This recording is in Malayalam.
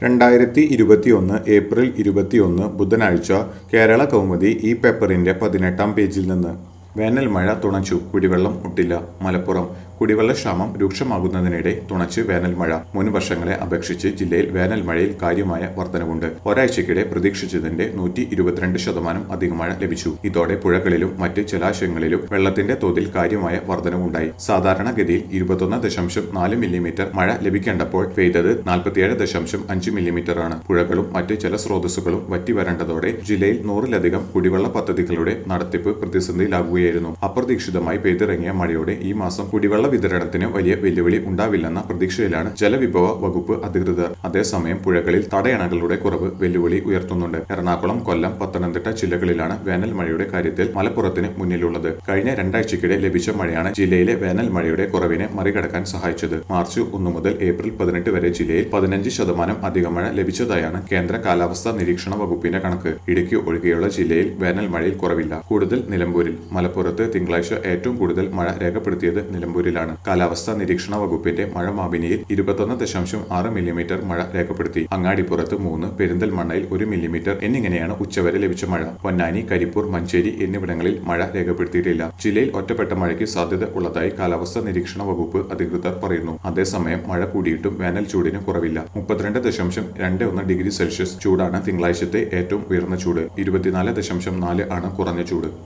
രണ്ടായിരത്തി ഇരുപത്തിയൊന്ന് ഏപ്രിൽ ഇരുപത്തിയൊന്ന് ബുധനാഴ്ച കേരള കൗമുദി ഈ പേപ്പറിന്റെ പതിനെട്ടാം പേജിൽ നിന്ന് വേനൽ മഴ തുണച്ചു കുടിവെള്ളം മുട്ടില്ല മലപ്പുറം കുടിവെള്ളക്ഷാമം രൂക്ഷമാകുന്നതിനിടെ തുണച്ച് വേനൽ മഴ മുൻ വർഷങ്ങളെ അപേക്ഷിച്ച് ജില്ലയിൽ വേനൽ മഴയിൽ കാര്യമായ വർധനവുണ്ട് ഒരാഴ്ചക്കിടെ പ്രതീക്ഷിച്ചതിന്റെ നൂറ്റി ഇരുപത്തിരണ്ട് ശതമാനം അധിക മഴ ലഭിച്ചു ഇതോടെ പുഴകളിലും മറ്റ് ജലാശയങ്ങളിലും വെള്ളത്തിന്റെ തോതിൽ കാര്യമായ വർധനവുണ്ടായി സാധാരണഗതിയിൽ ഇരുപത്തൊന്ന് ദശാംശം നാല് മില്ലിമീറ്റർ മഴ ലഭിക്കേണ്ടപ്പോൾ പെയ്തത് നാൽപ്പത്തിയേഴ് ദശാംശം അഞ്ച് മില്ലിമീറ്ററാണ് പുഴകളും മറ്റ് ജലസ്രോതസ്സുകളും വറ്റി വരേണ്ടതോടെ ജില്ലയിൽ നൂറിലധികം കുടിവെള്ള പദ്ധതികളുടെ നടത്തിപ്പ് പ്രതിസന്ധിയിലാകുകയായിരുന്നു അപ്രതീക്ഷിതമായി പെയ്തിറങ്ങിയ മഴയോടെ ഈ മാസം കുടിവെള്ള വിതരണത്തിന് വലിയ വെല്ലുവിളി ഉണ്ടാവില്ലെന്ന പ്രതീക്ഷയിലാണ് ജലവിഭവ വകുപ്പ് അധികൃതർ അതേസമയം പുഴകളിൽ തടയണകളുടെ കുറവ് വെല്ലുവിളി ഉയർത്തുന്നുണ്ട് എറണാകുളം കൊല്ലം പത്തനംതിട്ട ജില്ലകളിലാണ് വേനൽ മഴയുടെ കാര്യത്തിൽ മലപ്പുറത്തിന് മുന്നിലുള്ളത് കഴിഞ്ഞ രണ്ടാഴ്ചക്കിടെ ലഭിച്ച മഴയാണ് ജില്ലയിലെ വേനൽ മഴയുടെ കുറവിനെ മറികടക്കാൻ സഹായിച്ചത് മാർച്ച് ഒന്ന് മുതൽ ഏപ്രിൽ പതിനെട്ട് വരെ ജില്ലയിൽ പതിനഞ്ച് ശതമാനം അധിക മഴ ലഭിച്ചതായാണ് കേന്ദ്ര കാലാവസ്ഥാ നിരീക്ഷണ വകുപ്പിന്റെ കണക്ക് ഇടുക്കി ഒഴികെയുള്ള ജില്ലയിൽ വേനൽ മഴയിൽ കുറവില്ല കൂടുതൽ നിലമ്പൂരിൽ മലപ്പുറത്ത് തിങ്കളാഴ്ച ഏറ്റവും കൂടുതൽ മഴ രേഖപ്പെടുത്തിയത് നിലമ്പൂരിലാണ് കാലാവസ്ഥാ നിരീക്ഷണ വകുപ്പിന്റെ മഴ മാപിനിയിൽ ഇരുപത്തൊന്ന് ദശാംശം ആറ് മില്ലിമീറ്റർ മഴ രേഖപ്പെടുത്തി അങ്ങാടിപ്പുറത്ത് മൂന്ന് പെരിന്തൽമണ്ണയിൽ ഒരു മില്ലിമീറ്റർ എന്നിങ്ങനെയാണ് ഉച്ചവരെ ലഭിച്ച മഴ പൊന്നാനി കരിപ്പൂർ മഞ്ചേരി എന്നിവിടങ്ങളിൽ മഴ രേഖപ്പെടുത്തിയിട്ടില്ല ജില്ലയിൽ ഒറ്റപ്പെട്ട മഴയ്ക്ക് സാധ്യത ഉള്ളതായി കാലാവസ്ഥാ നിരീക്ഷണ വകുപ്പ് അധികൃതർ പറയുന്നു അതേസമയം മഴ കൂടിയിട്ടും വേനൽ ചൂടിന് കുറവില്ല മുപ്പത്തിരണ്ട് ദശാംശം രണ്ട് ഒന്ന് ഡിഗ്രി സെൽഷ്യസ് ചൂടാണ് തിങ്കളാഴ്ചത്തെ ഏറ്റവും ഉയർന്ന ചൂട് ഇരുപത്തിനാല് ദശാംശം നാല് ആണ് കുറഞ്ഞ ചൂട്